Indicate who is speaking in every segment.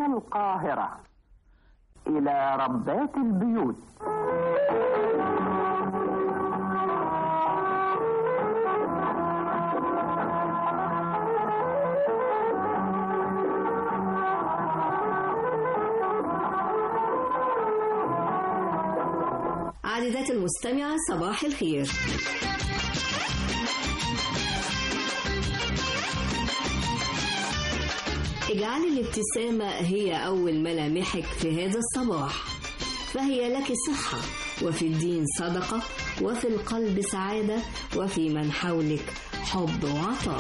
Speaker 1: من القاهرة إلى ربات البيوت
Speaker 2: عزيزاتي المستمعة صباح الخير اجعل الابتسامة هي أول ملامحك في هذا الصباح فهي لك صحة وفي الدين صدقة وفي القلب سعادة وفي من حولك حب وعطاء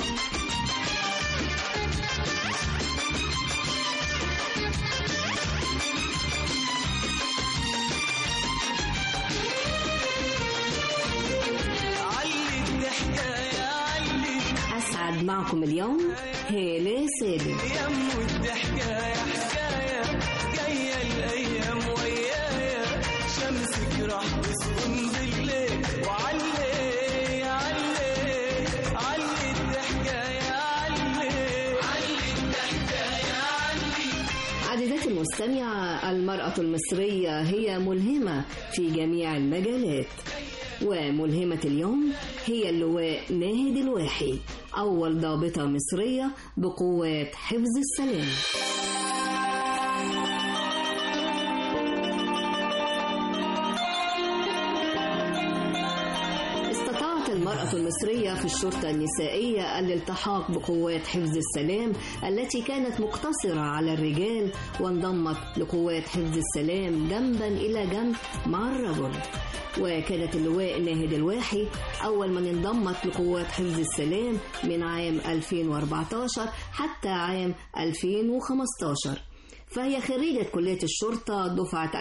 Speaker 2: أسعد معكم اليوم هالة سالم
Speaker 3: يم والضحكة يا حكاية جاية الأيام ويايا شمسك راح تسكن بالليل وعلي علي علي الضحكة يا علي علي الضحكة يا علي
Speaker 2: عزيزاتي المستمعة المرأة المصرية هي ملهمة في جميع المجالات وملهمة اليوم هي اللواء ناهد الواحي أول ضابطة مصرية بقوات حفظ السلام استطاعت المرأة المصرية في الشرطة النسائية الالتحاق بقوات حفظ السلام التي كانت مقتصرة على الرجال وانضمت لقوات حفظ السلام جنبا إلى جنب مع الرجل وكانت اللواء ناهد الواحي أول من انضمت لقوات حفظ السلام من عام 2014 حتى عام 2015 فهي خريجة كلية الشرطة دفعة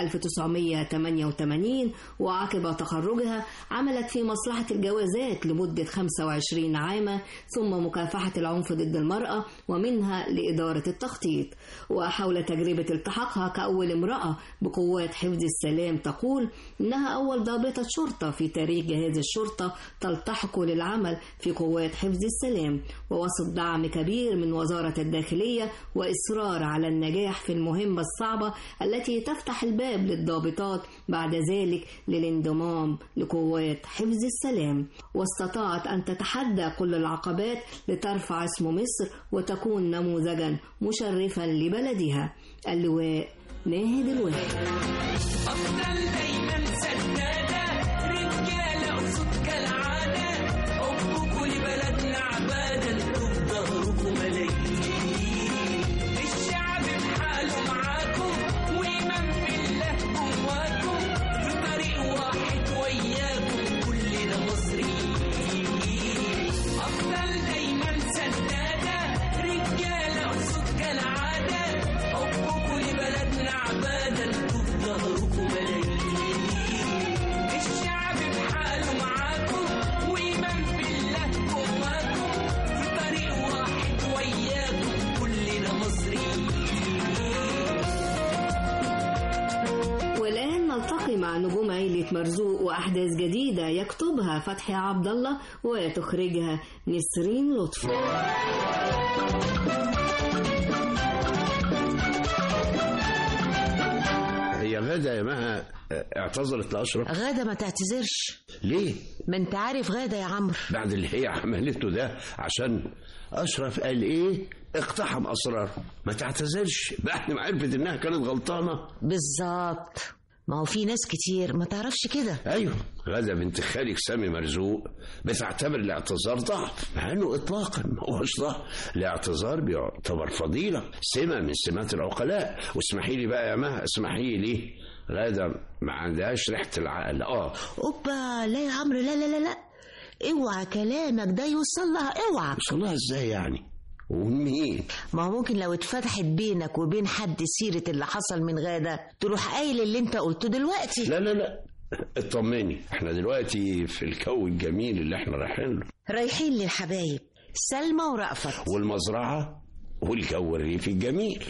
Speaker 2: 1988 وعقب تخرجها عملت في مصلحة الجوازات لمدة 25 عاما ثم مكافحة العنف ضد المرأة ومنها لإدارة التخطيط وحول تجربة التحاقها كأول امرأة بقوات حفظ السلام تقول إنها أول ضابطة شرطة في تاريخ جهاز الشرطة تلتحق للعمل في قوات حفظ السلام ووسط دعم كبير من وزارة الداخلية وإصرار على النجاح في المهمة الصعبة التي تفتح الباب للضابطات بعد ذلك للانضمام لقوات حفظ السلام واستطاعت أن تتحدى كل العقبات لترفع اسم مصر وتكون نموذجا مشرفا لبلدها اللواء ناهد الواحد
Speaker 3: أفضل دايما سدادة رجالة وصوت كالعادة حبكوا لبلدنا عبادة انتوا في ظهركم ملايين الشعب بحاله معاكم وإيمان بالله جواكم في طريق واحد وياكم كلنا مصريين أفضل دايما سدادة رجالة وصوت كالعادة حبكوا لبلدنا عبادة انتوا في ظهركم ملايين الشعب بحاله معاكم وإيمان بالله جواكم في طريق واحد وياكم كلنا مصريين
Speaker 2: والآن نلتقي مع نجوم عيلة مرزوق وأحداث جديدة يكتبها فتحي عبد الله وتخرجها نسرين لطفي
Speaker 4: هي غادة يا مها اعتذرت لأشرف
Speaker 5: غادة ما تعتذرش
Speaker 4: ليه؟
Speaker 5: ما انت عارف غادة يا عمرو
Speaker 4: بعد اللي هي عملته ده عشان أشرف قال إيه؟ اقتحم أسرار ما تعتذرش بعد ما عرفت إنها كانت غلطانة
Speaker 5: بالظبط ما هو في ناس كتير ما تعرفش كده
Speaker 4: أيوه غادة بنت خالك سامي مرزوق بتعتبر الاعتذار ضعف مع إنه إطلاقا ما هوش ضعف الاعتذار بيعتبر فضيلة سمة من سمات العقلاء واسمحي لي بقى يا مها اسمحي لي غادة ما عندهاش ريحة العقل اه
Speaker 5: اوبا لا يا عمرو لا لا لا لا اوعى كلامك ده يوصل لها اوعى
Speaker 4: وصلها ازاي يعني ومين
Speaker 5: ما هو ممكن لو اتفتحت بينك وبين حد سيرة اللي حصل من غادة تروح قايل اللي انت قلته دلوقتي
Speaker 4: لا لا لا اطمني احنا دلوقتي في الجو الجميل اللي احنا رايحين له
Speaker 5: رايحين للحبايب سلمى ورأفت
Speaker 4: والمزرعة والجو الريفي الجميل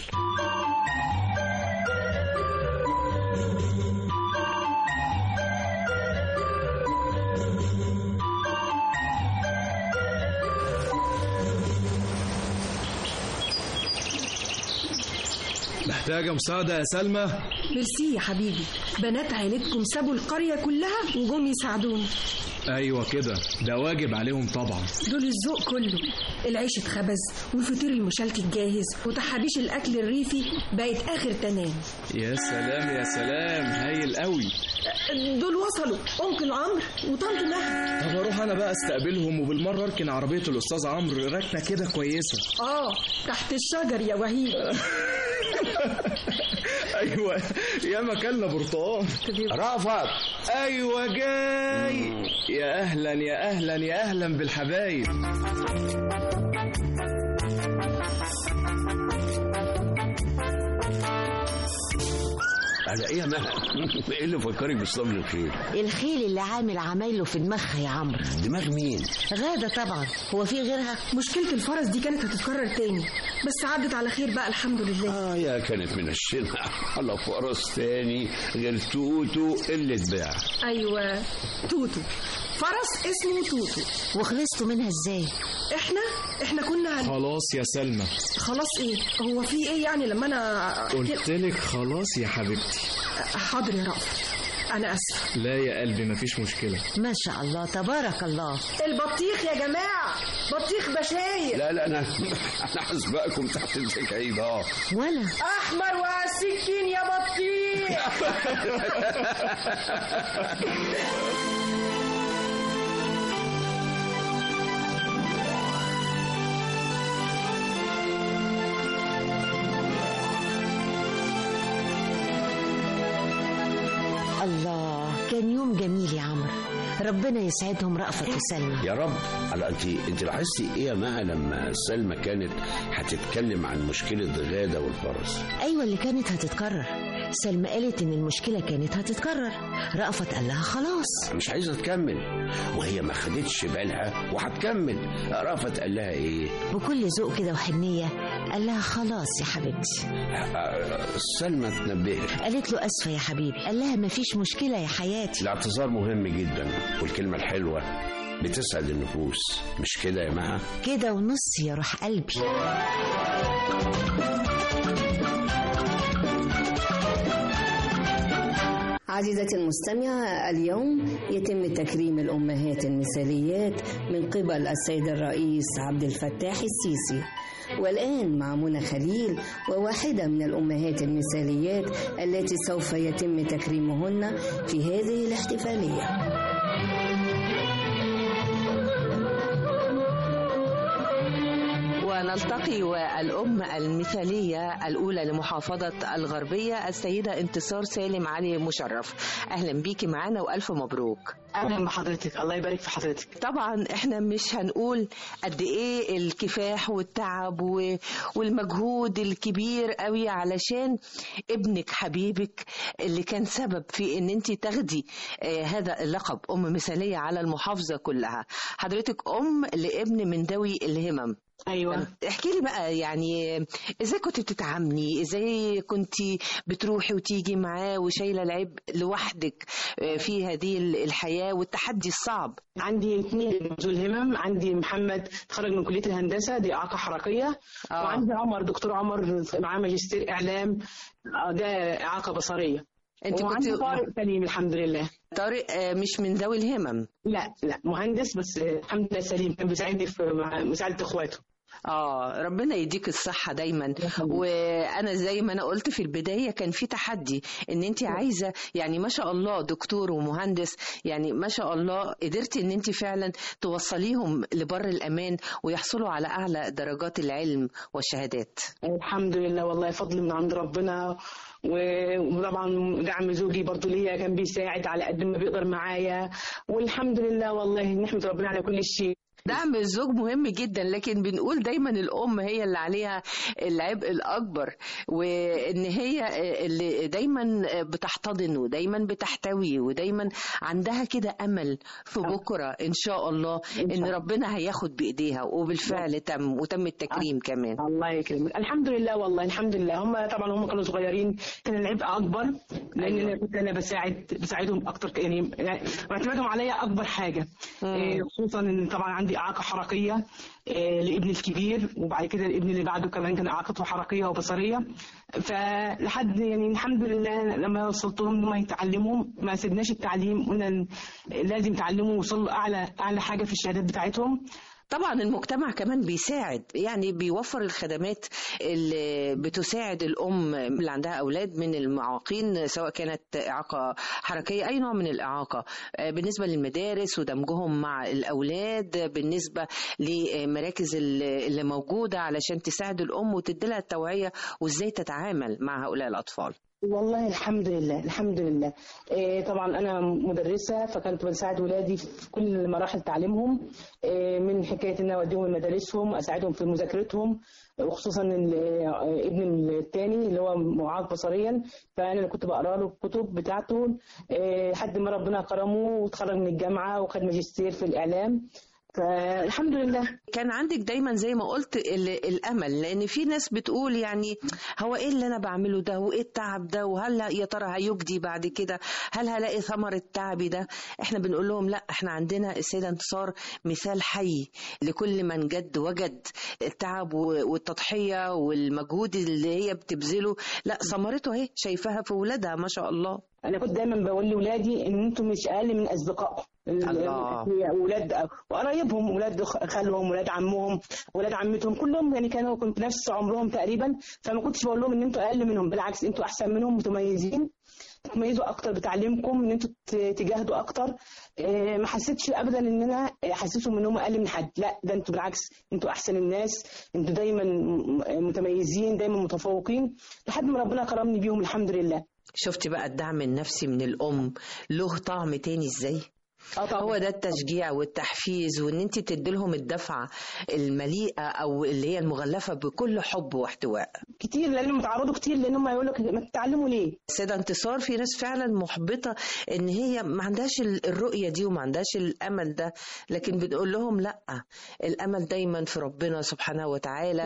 Speaker 6: محتاجة مساعدة يا سلمى
Speaker 7: ميرسي يا حبيبي بنات عيلتكم سابوا القرية كلها وجم يساعدوني
Speaker 6: أيوة كده ده واجب عليهم طبعا
Speaker 7: دول الذوق كله العيش اتخبز والفطير المشلتت جاهز وتحابيش الأكل الريفي بقت آخر تمام
Speaker 6: يا سلام يا سلام هايل قوي
Speaker 7: دول وصلوا أنكل عمرو وطنط نهى
Speaker 6: طب اروح انا بقى استقبلهم وبالمره اركن عربيه الاستاذ عمرو ركنه كده كويسه
Speaker 7: آه تحت الشجر يا وهيب
Speaker 6: ايوه يا مكاننا برتقال
Speaker 4: رافض
Speaker 6: ايوه جاي يا اهلا يا اهلا يا اهلا بالحبايب
Speaker 4: على ايه يا مها ايه اللي فكرك بالصبر الخير
Speaker 5: الخيل اللي عامل عمايله في دماغها يا عمرو
Speaker 4: دماغ مين
Speaker 5: غادة طبعا هو في غيرها
Speaker 7: مشكلة الفرس دي كانت هتتكرر تاني بس عدت على خير بقى الحمد لله
Speaker 4: اه يا كانت من الشنع على فرس تاني غير توتو اللي اتباع
Speaker 7: أيوة توتو فرس اسمه توتو
Speaker 5: وخلصتوا منها ازاي
Speaker 7: احنا احنا كنا هن...
Speaker 6: خلاص يا سلمى
Speaker 7: خلاص ايه هو في ايه يعني لما انا
Speaker 6: قلت لك خلاص يا حبيبتي
Speaker 7: حاضر يا رأفت انا اسفه
Speaker 6: لا يا قلبي مفيش مشكله
Speaker 5: ما شاء الله تبارك الله
Speaker 7: البطيخ يا جماعه بطيخ بشاير
Speaker 4: لا لا انا انا هسبقكم تحت التكعيب اه
Speaker 5: ولا
Speaker 7: احمر والسكين يا بطيخ
Speaker 5: الله كان يوم جميل يا عمرو ربنا يسعدهم رأفت وسلمى
Speaker 4: يا رب على انت انت لاحظتي ايه يا مها لما سلمى كانت هتتكلم عن مشكله غاده والفرس
Speaker 5: ايوه اللي كانت هتتكرر سلمى قالت ان المشكله كانت هتتكرر رأفت قال لها خلاص
Speaker 4: مش عايزه تكمل وهي ما خدتش بالها وهتكمل رافت قال لها ايه
Speaker 5: بكل ذوق كده وحنيه قال لها خلاص يا حبيبتي
Speaker 4: آه، سلمى تنبهت
Speaker 5: قالت له اسفه يا حبيبي قال لها مفيش مشكله يا حياتي
Speaker 4: الاعتذار مهم جدا والكلمه الحلوه بتسعد النفوس مش كده يا مها
Speaker 5: كده ونص يا روح قلبي
Speaker 2: عزيزتي المستمعة اليوم يتم تكريم الأمهات المثاليات من قبل السيد الرئيس عبد الفتاح السيسي والآن مع منى خليل وواحدة من الأمهات المثاليات التي سوف يتم تكريمهن في هذه الاحتفالية
Speaker 8: ونلتقي والأم المثالية الأولى لمحافظة الغربية السيدة انتصار سالم علي مشرف أهلا بيكي معانا وألف مبروك
Speaker 9: اهلا بحضرتك الله يبارك في حضرتك
Speaker 8: طبعا احنا مش هنقول قد ايه الكفاح والتعب و- والمجهود الكبير قوي علشان ابنك حبيبك اللي كان سبب في ان انت تاخدي آه، هذا اللقب ام مثاليه على المحافظه كلها حضرتك ام لابن من ذوي الهمم
Speaker 9: ايوه
Speaker 8: احكي لي بقى يعني ازاي كنت بتتعاملي ازاي كنت بتروحي وتيجي معاه وشايله العبء لوحدك آه، في هذه الحياه والتحدي الصعب
Speaker 9: عندي اثنين ذو الهمم عندي محمد تخرج من كليه الهندسه دي اعاقه حركيه
Speaker 8: آه.
Speaker 9: وعندي عمر دكتور عمر معاه ماجستير اعلام آه، ده اعاقه بصريه
Speaker 8: انت
Speaker 9: وعندي
Speaker 8: كنت
Speaker 9: طارق سليم الحمد لله
Speaker 8: طارق آه، مش من ذوي الهمم
Speaker 9: لا لا مهندس بس آه، الحمد لله سليم كان بيساعدني في مع- مساعده اخواته
Speaker 8: اه ربنا يديك الصحة دايما وانا زي ما انا قلت في البداية كان في تحدي ان انت عايزة يعني ما شاء الله دكتور ومهندس يعني ما شاء الله قدرتي ان انت فعلا توصليهم لبر الامان ويحصلوا على اعلى درجات العلم والشهادات
Speaker 9: الحمد لله والله فضل من عند ربنا و- وطبعا دعم زوجي برضو ليا كان بيساعد على قد ما بيقدر معايا والحمد لله والله نحمد ربنا على كل شيء
Speaker 8: دعم الزوج مهم جدا لكن بنقول دايما الام هي اللي عليها العبء الاكبر وان هي اللي دايما بتحتضن ودايما بتحتوي ودايما عندها كده امل في بكره ان شاء الله ان ربنا هياخد بايديها وبالفعل تم وتم التكريم كمان
Speaker 9: الله يكرمك الحمد لله والله الحمد لله هم طبعا هم كانوا صغيرين كان العبء اكبر لان انا كنت انا بساعد بساعدهم اكتر يعني يعني اعتمادهم عليا اكبر حاجه إيه، خصوصا ان طبعا عندي عندي اعاقه حركيه آه، لابني الكبير وبعد كده الابن اللي بعده كمان كان اعاقته حركيه وبصريه فلحد يعني الحمد لله لما وصلت لهم انهم يتعلموا ما سيبناش التعليم قلنا إن لازم يتعلموا ويوصلوا اعلى اعلى حاجه في الشهادات بتاعتهم
Speaker 8: طبعا المجتمع كمان بيساعد يعني بيوفر الخدمات اللي بتساعد الأم اللي عندها أولاد من المعاقين سواء كانت إعاقة حركية أي نوع من الإعاقة آه، بالنسبة للمدارس ودمجهم مع الأولاد بالنسبة لمراكز اللي اللي موجودة علشان تساعد الأم وتديلها التوعية وإزاي تتعامل مع هؤلاء الأطفال
Speaker 9: والله الحمد لله الحمد لله إيه طبعا انا مدرسه فكنت بساعد ولادي في كل مراحل تعليمهم إيه من حكايه ان أنا اوديهم مدارسهم اساعدهم في مذاكرتهم وخصوصا ال- آه، ابني الثاني اللي هو معاق بصريا فانا اللي كنت بقرا له الكتب بتاعته إيه لحد ما ربنا كرمه وتخرج من الجامعه وخد ماجستير في الاعلام فالحمد لله
Speaker 8: كان عندك دايما زي ما قلت ال- الامل لان في ناس بتقول يعني هو ايه اللي انا بعمله ده وايه التعب ده وهل يا ترى هيجدي بعد كده هل هلاقي ثمرة تعبي ده احنا بنقول لهم لا احنا عندنا السيدة انتصار مثال حي لكل من جد وجد التعب و- والتضحية والمجهود اللي هي بتبذله لا ثمرته اهي شايفاها في ولادها ما شاء الله
Speaker 9: انا كنت دايما بقول لاولادي ان انتم مش اقل من اصدقائكم
Speaker 8: الله.
Speaker 9: ولاد وقرايبهم ولاد خالهم ولاد عمهم ولاد عمتهم كلهم يعني كانوا كنت نفس عمرهم تقريبا فما كنتش بقول لهم ان انتوا اقل منهم بالعكس انتوا احسن منهم متميزين تتميزوا اكتر بتعليمكم ان انتوا ت- تجاهدوا اكتر إيه، ما حسيتش ابدا ان انا حسيتهم ان هم اقل من حد لا ده انتوا بالعكس انتوا احسن الناس انتوا دايما م- متميزين دايما متفوقين لحد ما ربنا كرمني بيهم الحمد لله
Speaker 8: شفتي بقى الدعم النفسي من الام له طعم تاني ازاي
Speaker 9: اه طبعا
Speaker 8: هو ده التشجيع والتحفيز وان انت تدي لهم الدفعه المليئه او اللي هي المغلفه بكل حب واحتواء
Speaker 9: كتير لانهم اتعرضوا كتير لان هم يقول لك ما تتعلموا ليه
Speaker 8: السيدة انتصار في ناس فعلا محبطة ان هي ما عندهاش ال- الرؤية دي وما عندهاش الامل ده لكن بنقول لهم لا الامل دايما في ربنا سبحانه وتعالى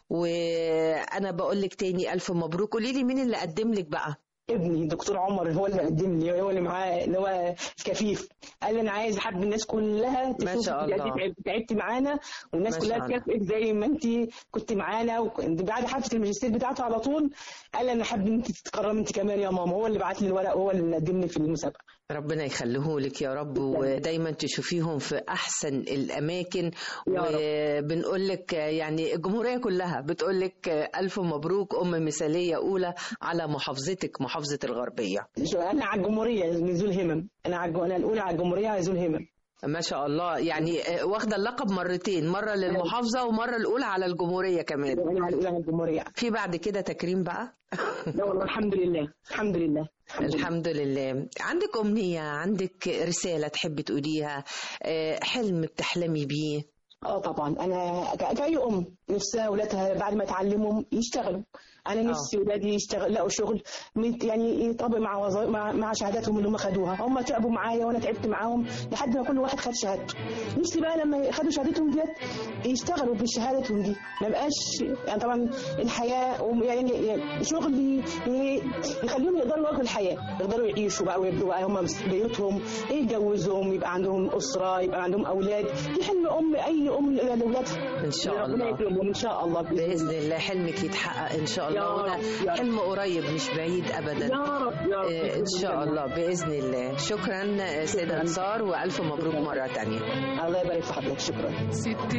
Speaker 8: وانا بقول لك تاني الف مبروك قولي لي مين اللي قدم لك بقى
Speaker 9: ابني الدكتور عمر هو اللي قدم لي هو اللي معاه اللي هو الكفيف قال لي انا عايز حب الناس كلها
Speaker 8: ما
Speaker 9: تشوف
Speaker 8: شاء
Speaker 9: أنت
Speaker 8: الله.
Speaker 9: تعبت- تعبتي معانا والناس
Speaker 8: ما
Speaker 9: كلها
Speaker 8: شاء الله.
Speaker 9: تكافئك زي ما انت كنت معانا وك- بعد حفله الماجستير بتاعته على طول قال لي انا حابب ان انت تتكرمي انت كمان يا ماما هو اللي بعت لي الورق هو اللي قدمني في المسابقه
Speaker 8: ربنا يخليه لك يا رب ودايما تشوفيهم في احسن الاماكن
Speaker 9: يا رب.
Speaker 8: وبنقول لك يعني الجمهوريه كلها بتقول لك الف مبروك ام مثاليه اولى على محافظتك محافظه الغربيه
Speaker 9: شو انا على الجمهوريه من ذو الهمم انا على الج- انا الاولى على الجمهوريه على ذو الهمم
Speaker 8: ما شاء الله يعني آه، واخده اللقب مرتين مره للمحافظه ومره الاولى على الجمهوريه كمان
Speaker 9: انا على الاولى على الجمهوريه
Speaker 8: في بعد كده تكريم بقى
Speaker 9: لا والله الحمد لله الحمد لله الحمد لله.
Speaker 8: الحمد لله عندك امنيه عندك رساله تحبي تقوليها آه، حلم بتحلمي بيه
Speaker 9: اه طبعا انا ك- كأي ام نفسها اولادها بعد ما يتعلموا يشتغلوا انا نفسي ولادي يشتغل لقوا شغل مت- يعني يطبق مع وظائف مع, مع شهاداتهم اللي هم خدوها هم تعبوا معايا وانا تعبت معاهم لحد ما كل واحد خد شهادته نفسي بقى لما خدوا شهادتهم ديت يشتغلوا بشهادتهم دي ما بقاش يعني طبعا الحياه وم- يعني يعني شغل ي- ي- يخليهم يقدروا يواجهوا الحياه يقدروا يعيشوا بقى ويبقوا بقى هم بيوتهم يتجوزهم يبقى عندهم اسره يبقى عندهم اولاد دي حلم ام اي ام لاولادها
Speaker 8: ان شاء
Speaker 9: ربنا
Speaker 8: الله
Speaker 9: يكرمهم ان شاء الله باذن الله
Speaker 8: باذن الله حلمك يتحقق ان شاء الله
Speaker 9: يا
Speaker 8: وده
Speaker 9: رب، يا رب.
Speaker 8: حلم قريب مش بعيد ابدا
Speaker 9: يا رب يا رب
Speaker 8: آه، ان شاء الله باذن الله شكرا آه، سيده
Speaker 9: شكراً.
Speaker 8: انصار والف مبروك مره تانية
Speaker 9: الله يبارك في حضرتك شكرا
Speaker 3: ست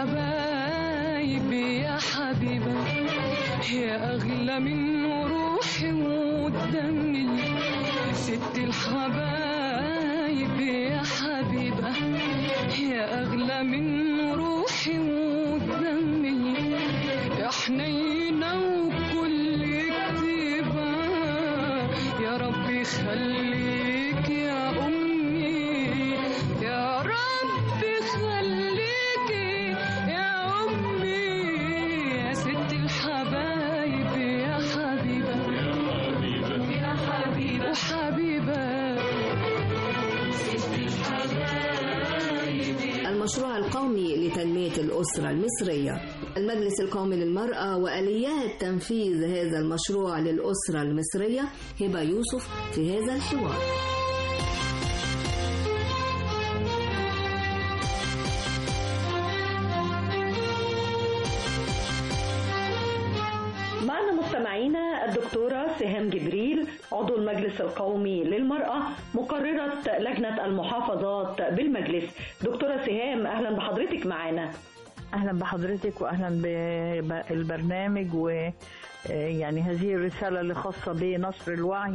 Speaker 3: الحبايب يا حبيبة يا أغلى من روحي ودمي ست الحبايب يا حبيبة يا أغلى من روحي ودمي يا حنينة وكل كتيبة يا رب يخليك يا أمي يا رب خليك يا أمي يا ست الحبايب يا حبيبة يا حبيبة وحبيبة ست الحبايب
Speaker 2: المشروع القومي لتنمية الأسرة المصرية المجلس القومي للمرأة وآليات تنفيذ هذا المشروع للأسرة المصرية هبة يوسف في هذا الحوار
Speaker 10: الدكتورة سهام جبريل عضو المجلس القومي للمرأة مقررة لجنة المحافظات بالمجلس دكتورة سهام أهلا بحضرتك معنا
Speaker 11: اهلا بحضرتك واهلا بالبرنامج و يعني هذه الرسالة اللي خاصة بنشر الوعي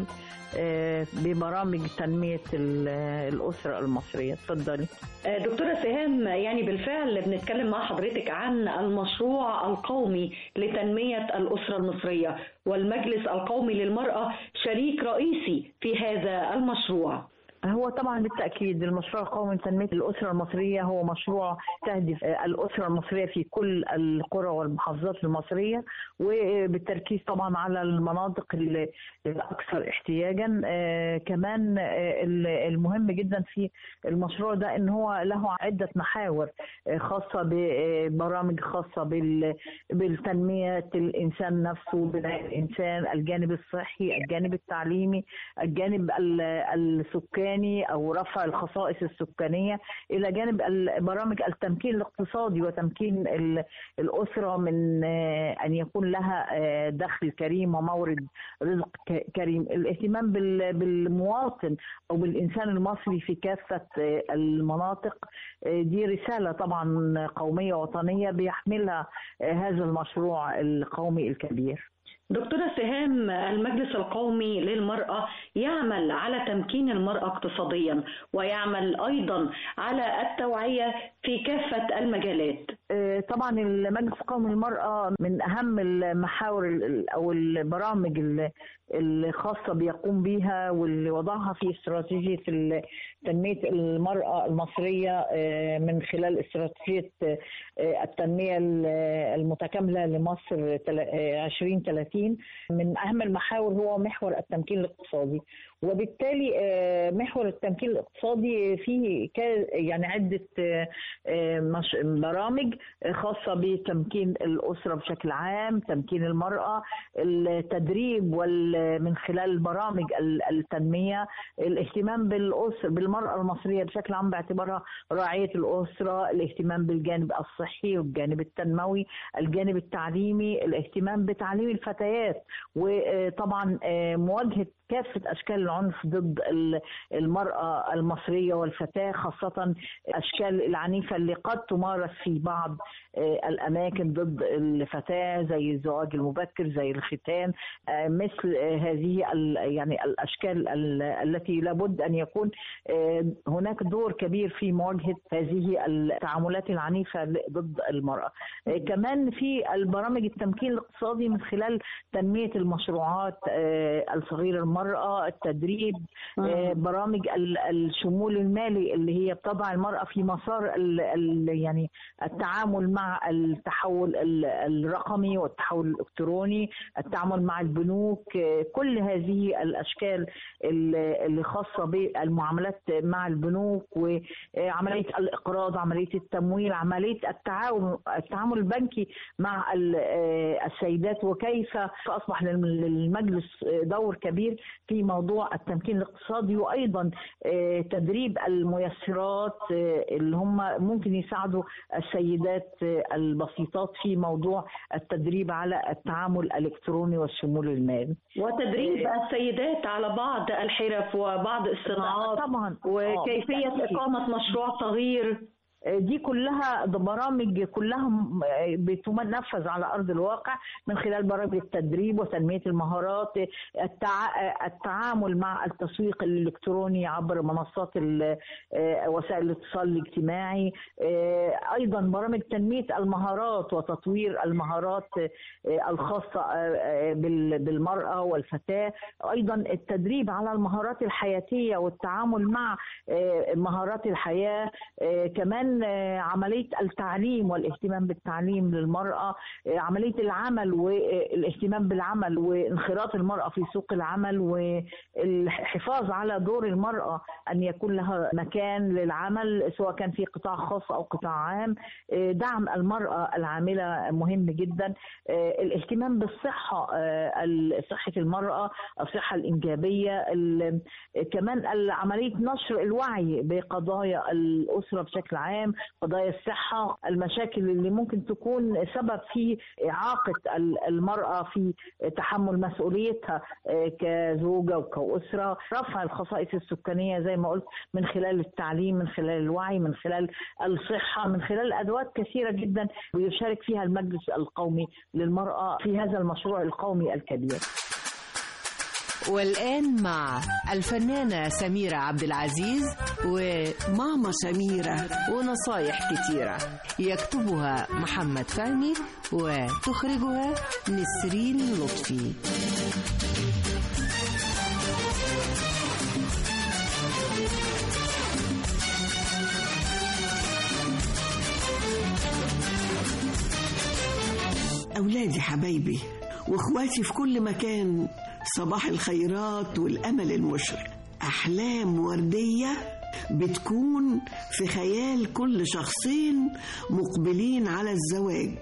Speaker 11: ببرامج تنمية الأسرة المصرية اتفضلي
Speaker 10: دكتورة سهام يعني بالفعل بنتكلم مع حضرتك عن المشروع القومي لتنمية الأسرة المصرية والمجلس القومي للمرأة شريك رئيسي في هذا المشروع
Speaker 11: هو طبعا بالتاكيد المشروع القومي لتنميه الاسره المصريه هو مشروع تهدف الاسره المصريه في كل القرى والمحافظات المصريه وبالتركيز طبعا على المناطق الاكثر احتياجا كمان المهم جدا في المشروع ده ان هو له عده محاور خاصه ببرامج خاصه بالتنميه الانسان نفسه بناء الانسان الجانب الصحي الجانب التعليمي الجانب السكاني السكاني او رفع الخصائص السكانيه الى جانب برامج التمكين الاقتصادي وتمكين الاسره من ان يكون لها دخل كريم ومورد رزق كريم الاهتمام بالمواطن او بالانسان المصري في كافه المناطق دي رساله طبعا قوميه وطنيه بيحملها هذا المشروع القومي الكبير
Speaker 10: دكتورة سهام المجلس القومي للمرأة يعمل على تمكين المرأة اقتصاديا ويعمل أيضا على التوعية في كافة المجالات
Speaker 11: طبعا المجلس القومي للمرأة من أهم المحاور أو البرامج الخاصة بيقوم بيها واللي وضعها في استراتيجية تنمية المرأة المصرية من خلال استراتيجية التنمية المتكاملة لمصر 2030 من أهم المحاور هو محور التمكين الاقتصادي وبالتالي محور التمكين الاقتصادي فيه يعني عدة برامج خاصة بتمكين الأسرة بشكل عام تمكين المرأة التدريب من خلال برامج التنمية الاهتمام بالأسر بالمرأة المصرية بشكل عام باعتبارها راعية الأسرة الاهتمام بالجانب الصحي والجانب التنموي الجانب التعليمي الاهتمام بتعليم الفتيات وطبعا مواجهة كافة أشكال العنف ضد المرأة المصرية والفتاة خاصة أشكال العنيفة اللي قد تمارس في بعض الأماكن ضد الفتاة زي الزواج المبكر زي الختان مثل هذه يعني الأشكال التي لابد أن يكون هناك دور كبير في مواجهة هذه التعاملات العنيفة ضد المرأة كمان في البرامج التمكين الاقتصادي من خلال تنمية المشروعات الصغيرة المرأة التدريب برامج الشمول المالي اللي هي بتضع المرأة في مسار ال ال يعني التعامل مع التحول الرقمي والتحول الإلكتروني التعامل مع البنوك كل هذه الأشكال اللي خاصة بالمعاملات مع البنوك وعملية الإقراض عملية التمويل عملية التعاون التعامل البنكي مع السيدات وكيف أصبح للمجلس دور كبير في موضوع التمكين الاقتصادي وايضا تدريب الميسرات اللي هم ممكن يساعدوا السيدات البسيطات في موضوع التدريب على التعامل الالكتروني والشمول المالي
Speaker 10: وتدريب السيدات على بعض الحرف وبعض الصناعات
Speaker 11: طبعا
Speaker 10: وكيفيه اقامه مشروع صغير
Speaker 11: دي كلها برامج كلها بتنفذ على ارض الواقع من خلال برامج التدريب وتنميه المهارات التعامل مع التسويق الالكتروني عبر منصات وسائل الاتصال الاجتماعي ايضا برامج تنميه المهارات وتطوير المهارات الخاصه بالمراه والفتاه ايضا التدريب على المهارات الحياتيه والتعامل مع مهارات الحياه كمان عملية التعليم والاهتمام بالتعليم للمرأة عملية العمل والاهتمام بالعمل وانخراط المرأة في سوق العمل والحفاظ على دور المرأة أن يكون لها مكان للعمل سواء كان في قطاع خاص أو قطاع عام دعم المرأة العاملة مهم جدا الاهتمام بالصحة صحة المرأة الصحة الإنجابية كمان عملية نشر الوعي بقضايا الأسرة بشكل عام العام قضايا الصحة المشاكل اللي ممكن تكون سبب في إعاقة ال- المرأة في تحمل مسؤوليتها آه، كزوجة وكأسرة رفع الخصائص السكانية زي ما قلت من خلال التعليم من خلال الوعي من خلال الصحة من خلال أدوات كثيرة جدا ويشارك فيها المجلس القومي للمرأة في هذا المشروع القومي الكبير
Speaker 8: والآن مع الفنانة سميرة عبد العزيز وماما سميرة ونصايح كتيرة يكتبها محمد فهمي وتخرجها نسرين لطفي
Speaker 12: أولادي حبايبي وإخواتي في كل مكان صباح الخيرات والأمل المشرق أحلام وردية بتكون في خيال كل شخصين مقبلين على الزواج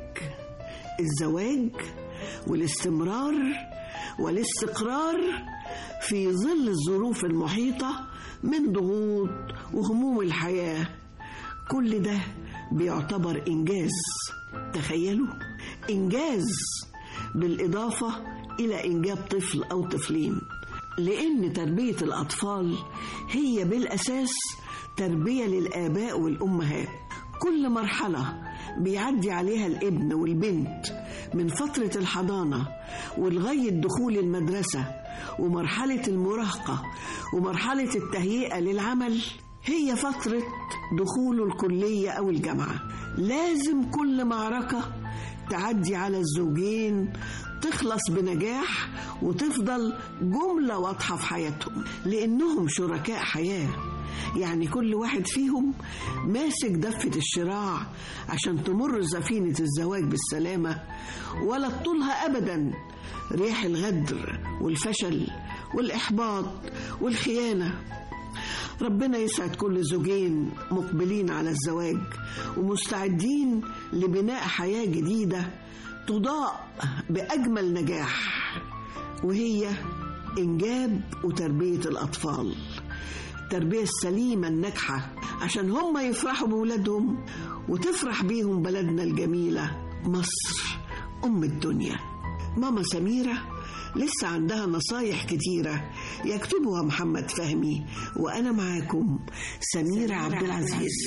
Speaker 12: الزواج والاستمرار والاستقرار في ظل الظروف المحيطة من ضغوط وهموم الحياة كل ده بيعتبر إنجاز تخيلوا إنجاز بالإضافة إلى إنجاب طفل أو طفلين لأن تربية الأطفال هي بالأساس تربية للآباء والأمهات كل مرحلة بيعدي عليها الابن والبنت من فترة الحضانة ولغاية دخول المدرسة ومرحلة المراهقة ومرحلة التهيئة للعمل هي فترة دخوله الكلية أو الجامعة لازم كل معركة تعدي على الزوجين تخلص بنجاح وتفضل جملة واضحة في حياتهم لأنهم شركاء حياة يعني كل واحد فيهم ماسك دفة الشراع عشان تمر سفينة الزواج بالسلامة ولا تطولها أبدا ريح الغدر والفشل والإحباط والخيانة ربنا يسعد كل زوجين مقبلين على الزواج ومستعدين لبناء حياة جديدة تضاء بأجمل نجاح وهي إنجاب وتربية الأطفال التربية السليمة الناجحة عشان هم يفرحوا بولادهم وتفرح بيهم بلدنا الجميلة مصر أم الدنيا ماما سميرة لسه عندها نصايح كتيرة يكتبها محمد فهمي وأنا معاكم سميرة عبد العزيز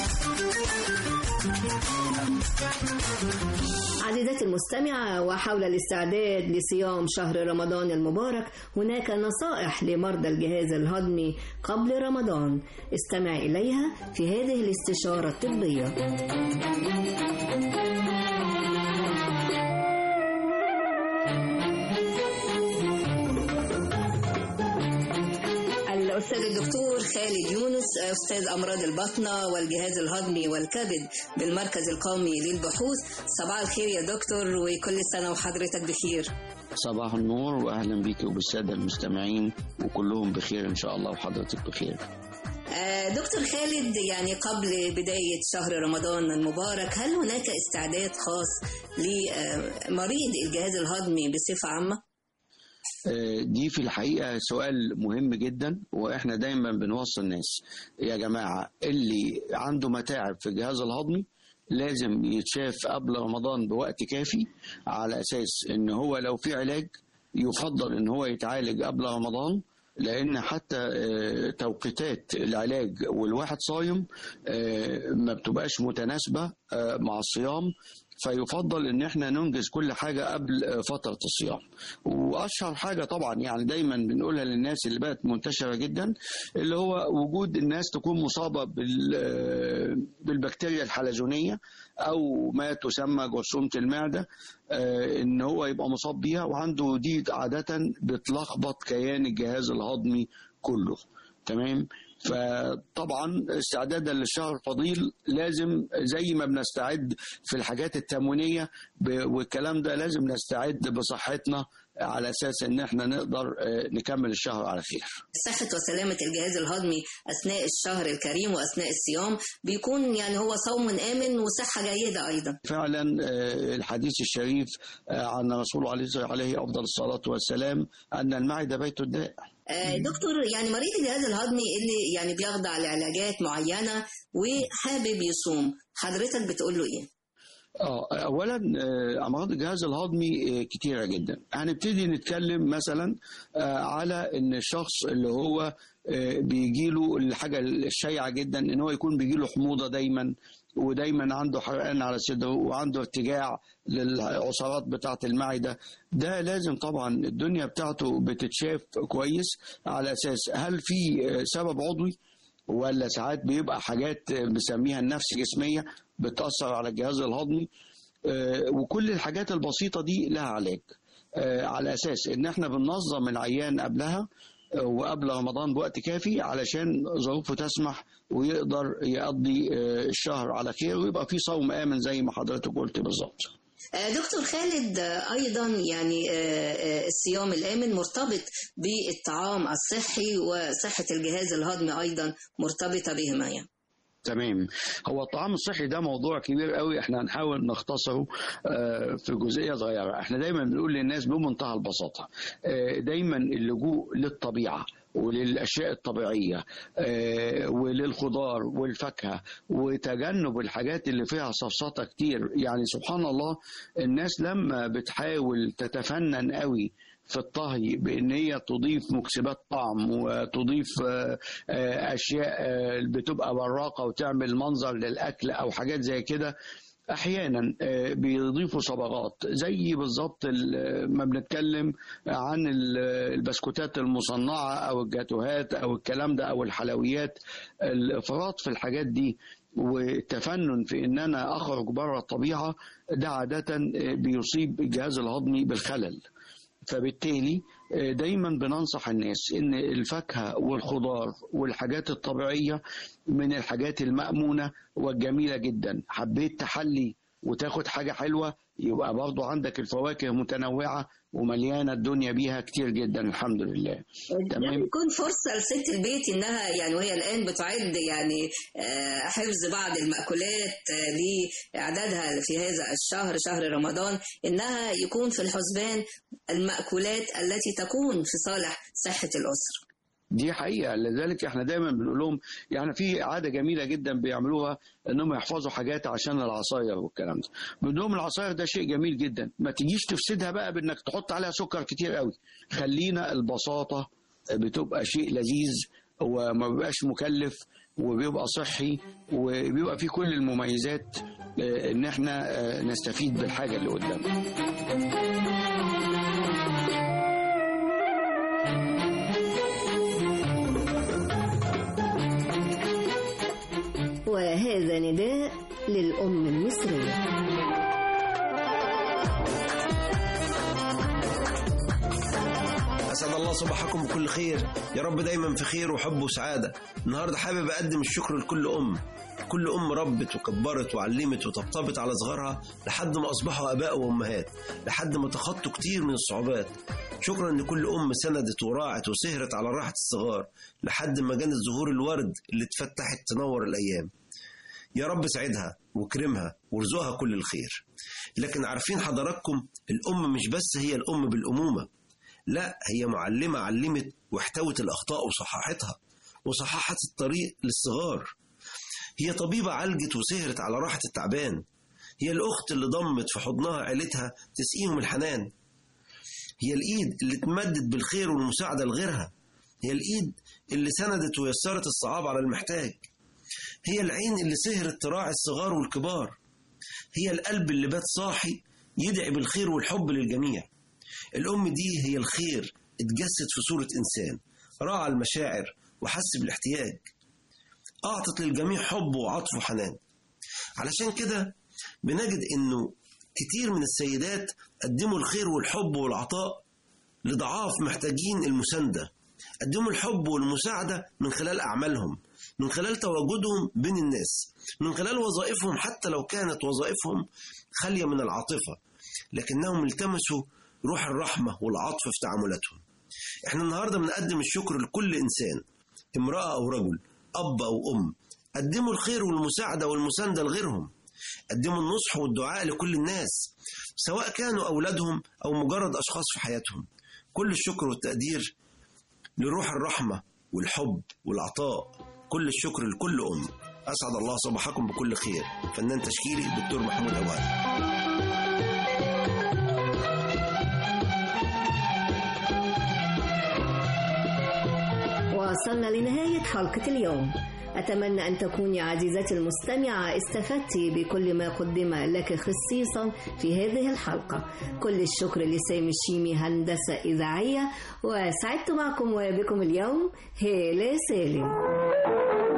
Speaker 2: عزيزاتي المستمعة وحول الاستعداد لصيام شهر رمضان المبارك هناك نصائح لمرضى الجهاز الهضمي قبل رمضان استمع إليها في هذه الاستشارة الطبية الأستاذ الدكتور خالد يونس أستاذ أمراض البطنة والجهاز الهضمي والكبد بالمركز القومي للبحوث صباح الخير يا دكتور وكل سنة وحضرتك بخير
Speaker 13: صباح النور واهلا بيك وبالساده المستمعين وكلهم بخير ان شاء الله وحضرتك بخير
Speaker 2: آه، دكتور خالد يعني قبل بداية شهر رمضان المبارك هل هناك استعداد خاص لمريض الجهاز الهضمي بصفة عامة؟
Speaker 13: آه، دي في الحقيقه سؤال مهم جدا واحنا دايما بنوصي الناس يا جماعه اللي عنده متاعب في الجهاز الهضمي لازم يتشاف قبل رمضان بوقت كافي على اساس ان هو لو في علاج يفضل ان هو يتعالج قبل رمضان لان حتى آه، توقيتات العلاج والواحد صايم آه، ما بتبقاش متناسبه آه، مع الصيام فيفضل ان احنا ننجز كل حاجه قبل آه، فتره الصيام واشهر حاجه طبعا يعني دايما بنقولها للناس اللي بقت منتشره جدا اللي هو وجود الناس تكون مصابه بال- آه، بالبكتيريا الحلزونيه او ما تسمى جرثومه المعده آه، ان هو يبقى مصاب بيها وعنده دي عاده بتلخبط كيان الجهاز الهضمي كله تمام فطبعا استعدادا للشهر الفضيل لازم زي ما بنستعد في الحاجات التموينيه ب- والكلام ده لازم نستعد بصحتنا على اساس ان احنا نقدر آه، نكمل الشهر على خير
Speaker 2: صحة وسلامة الجهاز الهضمي أثناء الشهر الكريم وأثناء الصيام بيكون يعني هو صوم آمن وصحة جيدة أيضا
Speaker 13: فعلا آه، الحديث الشريف آه، عن رسول عليه عليه افضل الصلاه والسلام ان المعده بيت الداء
Speaker 2: آه، دكتور يعني مريض الجهاز الهضمي اللي يعني بيخضع لعلاجات معينة وحابب يصوم حضرتك بتقول له إيه؟
Speaker 13: اه اولا آه، امراض الجهاز الهضمي آه، كتيره جدا هنبتدي نتكلم مثلا آه، على ان الشخص اللي هو بيجي له الحاجه الشائعه جدا ان هو يكون بيجي له حموضه دايما ودايما عنده حرقان على صدره وعنده ارتجاع للعصارات بتاعه المعده ده لازم طبعا الدنيا بتاعته بتتشاف كويس على اساس هل في سبب عضوي ولا ساعات بيبقى حاجات بنسميها النفس جسميه بتاثر على الجهاز الهضمي آه، وكل الحاجات البسيطه دي لها علاج آه، على اساس ان احنا بننظم العيان قبلها آه، وقبل رمضان بوقت كافي علشان ظروفه تسمح ويقدر يقضي آه، الشهر على خير ويبقى في صوم امن زي ما حضرتك قلت بالظبط
Speaker 2: آه، دكتور خالد آه، أيضا يعني آه، آه، الصيام الآمن مرتبط بالطعام الصحي وصحة الجهاز الهضمي أيضا مرتبطة بهما يعني
Speaker 13: تمام هو الطعام الصحي ده موضوع كبير قوي احنا هنحاول نختصره آه، في جزئيه صغيره احنا دايما بنقول للناس بمنتهى البساطه آه، دايما اللجوء للطبيعه وللاشياء الطبيعيه آه، وللخضار والفاكهه وتجنب الحاجات اللي فيها سفسطه كتير يعني سبحان الله الناس لما بتحاول تتفنن قوي في الطهي بان هي تضيف مكسبات طعم وتضيف آه، آه، اشياء آه، بتبقى براقه وتعمل منظر للاكل او حاجات زي كده احيانا آه، بيضيفوا صبغات زي بالظبط ال- ما بنتكلم عن ال- البسكوتات المصنعه او الجاتوهات او الكلام ده او الحلويات الافراط في الحاجات دي والتفنن في ان انا اخرج بره الطبيعه ده عاده آه، بيصيب الجهاز الهضمي بالخلل فبالتالي آه، دايما بننصح الناس ان الفاكهه والخضار والحاجات الطبيعيه من الحاجات المامونه والجميله جدا حبيت تحلي وتاخد حاجه حلوه يبقى برضو عندك الفواكه متنوعه ومليانه الدنيا بيها كتير جدا الحمد لله
Speaker 2: ده
Speaker 13: تمام
Speaker 2: بيكون فرصة لست البيت إنها يعني وهي الآن بتعد يعني آه، حفظ بعض المأكولات آه، لإعدادها في هذا الشهر شهر رمضان إنها يكون في الحسبان المأكولات التي تكون في صالح صحة الأسرة
Speaker 13: دي حقيقة لذلك احنا دايما بنقول لهم يعني في عادة جميلة جدا بيعملوها انهم يحفظوا حاجات عشان العصاير والكلام ده بنقول لهم العصاير ده شيء جميل جدا ما تجيش تفسدها بقى بانك تحط عليها سكر كتير قوي خلينا البساطة بتبقى شيء لذيذ وما بيبقاش مكلف وبيبقى صحي وبيبقى فيه كل المميزات اه، ان احنا اه، نستفيد بالحاجة اللي قدامنا
Speaker 2: وهذا نداء للأم المصرية
Speaker 14: أسعد الله صباحكم بكل خير يا رب دايما في خير وحب وسعادة النهاردة حابب أقدم الشكر لكل أم كل أم ربت وكبرت وعلمت وطبطبت على صغارها لحد ما أصبحوا آباء وأمهات لحد ما تخطوا كتير من الصعوبات شكرا لكل أم سندت وراعت وسهرت على راحة الصغار لحد ما جانت زهور الورد اللي اتفتحت تنور الأيام يا رب سعدها واكرمها وارزقها كل الخير لكن عارفين حضراتكم الأم مش بس هي الأم بالأمومة لا هي معلمة علمت واحتوت الأخطاء وصححتها وصححت الطريق للصغار هي طبيبة عالجت وسهرت على راحة التعبان هي الأخت اللي ضمت في حضنها عيلتها تسقيهم الحنان هي الإيد اللي تمدد بالخير والمساعدة لغيرها هي الإيد اللي سندت ويسرت الصعاب على المحتاج هي العين اللي سهرت تراعي الصغار والكبار هي القلب اللي بات صاحي يدعي بالخير والحب للجميع الأم دي هي الخير اتجسد في صورة إنسان راعى المشاعر وحس بالاحتياج أعطت للجميع حب وعطف وحنان علشان كده بنجد إنه كتير من السيدات قدموا الخير والحب والعطاء لضعاف محتاجين المساندة قدموا الحب والمساعدة من خلال أعمالهم من خلال تواجدهم بين الناس من خلال وظائفهم حتى لو كانت وظائفهم خالية من العاطفة لكنهم التمسوا روح الرحمة والعطف في تعاملاتهم احنا النهاردة بنقدم الشكر لكل إنسان امرأة أو رجل أب أو أم قدموا الخير والمساعدة والمساندة لغيرهم قدموا النصح والدعاء لكل الناس سواء كانوا أولادهم أو مجرد أشخاص في حياتهم كل الشكر والتقدير لروح الرحمة والحب والعطاء كل الشكر لكل أم أسعد الله صباحكم بكل خير فنان تشكيلي دكتور محمود أوهاب
Speaker 2: وصلنا لنهاية حلقة اليوم أتمنى أن تكوني عزيزتي المستمعة استفدت بكل ما قدم لك خصيصا في هذه الحلقة كل الشكر لسامي الشيمي هندسة إذاعية وسعدت معكم وبكم اليوم هيلة سالم